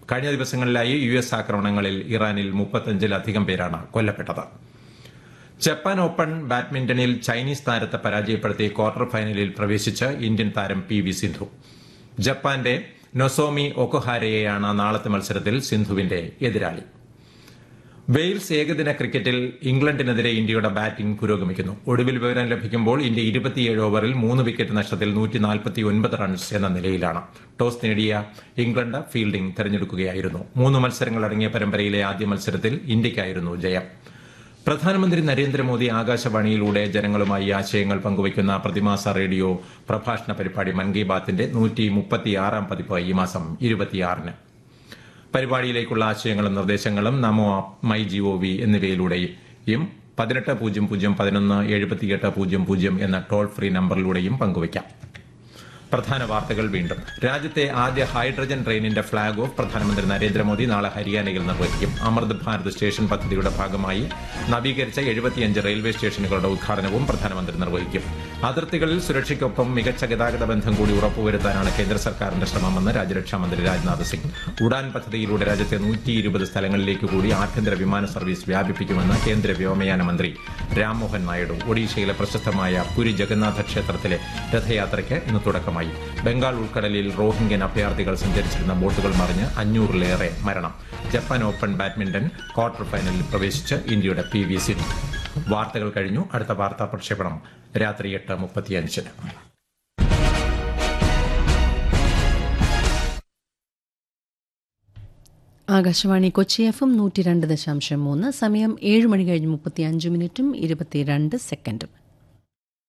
കഴിഞ്ഞ ദിവസങ്ങളിലായി U S ആക്രമണങ്ങളിൽ ഇറാനിൽ മുപ്പത്തഞ്ചിലധികം പേരാണ് കൊല്ലപ്പെട്ടത് ജപ്പാൻ ഓപ്പൺ ബാഡ്മിന്റണിൽ ചൈനീസ് താരത്തെ പരാജയപ്പെടുത്തി ക്വാർട്ടർ ഫൈനലിൽ പ്രവേശിച്ച് ഇന്ത്യൻ താരം പി വി സിന്ധു ജപ്പാന്റെ നൊസോമി ഒക്കൊഹാരയെയാണ് നാളത്തെ മത്സരത്തിൽ സിന്ധുവിന്റെ എതിരാളി വെയിൽസ് ഏകദിന ക്രിക്കറ്റിൽ ഇംഗ്ലണ്ടിനെതിരെ ഇന്ത്യയുടെ ബാറ്റിംഗ് പുരോഗമിക്കുന്നു ഒടുവിൽ വിവരം ലഭിക്കുമ്പോൾ ഇന്ത്യ ഇരുപത്തിയേഴ് ഓവറിൽ മൂന്ന് വിക്കറ്റ് നഷ്ടത്തിൽ നൂറ്റി നാൽപ്പത്തി ഒൻപത് റൺസ് എന്ന നിലയിലാണ് ടോസ് നേടിയ ഇംഗ്ലണ്ട് ഫീൽഡിംഗ് തെരഞ്ഞെടുക്കുകയായിരുന്നു മൂന്ന് മത്സരങ്ങളടങ്ങിയ പരമ്പരയിലെ ആദ്യ മത്സരത്തിൽ ഇന്ത്യയ്ക്കായിരുന്നു ജയം പ്രധാനമന്ത്രി നരേന്ദ്രമോദി ആകാശവാണിയിലൂടെ ജനങ്ങളുമായി ആശയങ്ങൾ പങ്കുവയ്ക്കുന്ന പ്രതിമാസ റേഡിയോ പ്രഭാഷണ പരിപാടി മൻ കി ബാത്തിന്റെ നൂറ്റി മുപ്പത്തിയാറാം പതിപ്പ് ഈ മാസം ഇരുപത്തിയാറിന് പരിപാടിയിലേക്കുള്ള ആശയങ്ങളും നിർദ്ദേശങ്ങളും നമോ ആപ്പ് മൈ ജിഒവി എന്നിവയിലൂടെയും പതിനെട്ട് പൂജ്യം പൂജ്യം പതിനൊന്ന് എഴുപത്തിയെട്ട് പൂജ്യം പൂജ്യം എന്ന ടോൾ ഫ്രീ നമ്പറിലൂടെയും പങ്കുവയ്ക്കാം പ്രധാന വാർത്തകൾ വീണ്ടും രാജ്യത്തെ ആദ്യ ഹൈഡ്രജൻ ട്രെയിനിന്റെ ഫ്ളാഗ് ഓഫ് പ്രധാനമന്ത്രി നരേന്ദ്രമോദി നാളെ ഹരിയാനയിൽ നിർവഹിക്കും അമൃത് ഭാരത് സ്റ്റേഷൻ പദ്ധതിയുടെ ഭാഗമായി നവീകരിച്ച എഴുപത്തിയഞ്ച് റെയിൽവേ സ്റ്റേഷനുകളുടെ ഉദ്ഘാടനവും പ്രധാനമന്ത്രി നിർവഹിക്കും അതിർത്തികളിൽ സുരക്ഷയ്ക്കൊപ്പം മികച്ച ഗതാഗത ബന്ധം കൂടി ഉറപ്പുവരുത്താനാണ് കേന്ദ്ര സർക്കാരിന്റെ ശ്രമമെന്ന് രാജ്യരക്ഷാമന്ത്രി രാജ്നാഥ് സിംഗ് ഉഡാൻ പദ്ധതിയിലൂടെ രാജ്യത്തെ നൂറ്റി ഇരുപത് സ്ഥലങ്ങളിലേക്ക് കൂടി ആഭ്യന്തര വിമാന സർവീസ് വ്യാപിപ്പിക്കുമെന്ന് കേന്ദ്ര വ്യോമയാന മന്ത്രി രാംമോഹൻ നായിഡു ഒഡീഷയിലെ പ്രശസ്തമായ പുരി ജഗന്നാഥ ക്ഷേത്രത്തിലെ രഥയാത്രയ്ക്ക് ഇന്ന് തുടക്കമായി ബംഗാൾ ഉൾക്കടലിൽ റോഹിംഗ്യൻ അഭയാർത്ഥികൾ സഞ്ചരിച്ചിരുന്ന ബോട്ടുകൾ മറിഞ്ഞ് അഞ്ഞൂറിലേറെ മരണം ജപ്പാൻ ഓപ്പൺ ബാഡ്മിന്റൺ ക്വാർട്ടർ ഫൈനലിൽ പ്രവേശിച്ച് ഇന്ത്യയുടെ പി വി സിന്ധു വാർത്തകൾ കഴിഞ്ഞു അടുത്ത വാർത്താ പ്രക്ഷേപണം രാത്രി എട്ട് മുപ്പത്തിയഞ്ചിന് ആകാശവാണി കൊച്ചി എഫ് എം നൂറ്റി രണ്ട് ദശാംശം മൂന്ന് സമയം ഏഴ് മണി കഴിഞ്ഞ് മുപ്പത്തി അഞ്ച് മിനിറ്റും ഇരുപത്തിരണ്ട് സെക്കൻഡും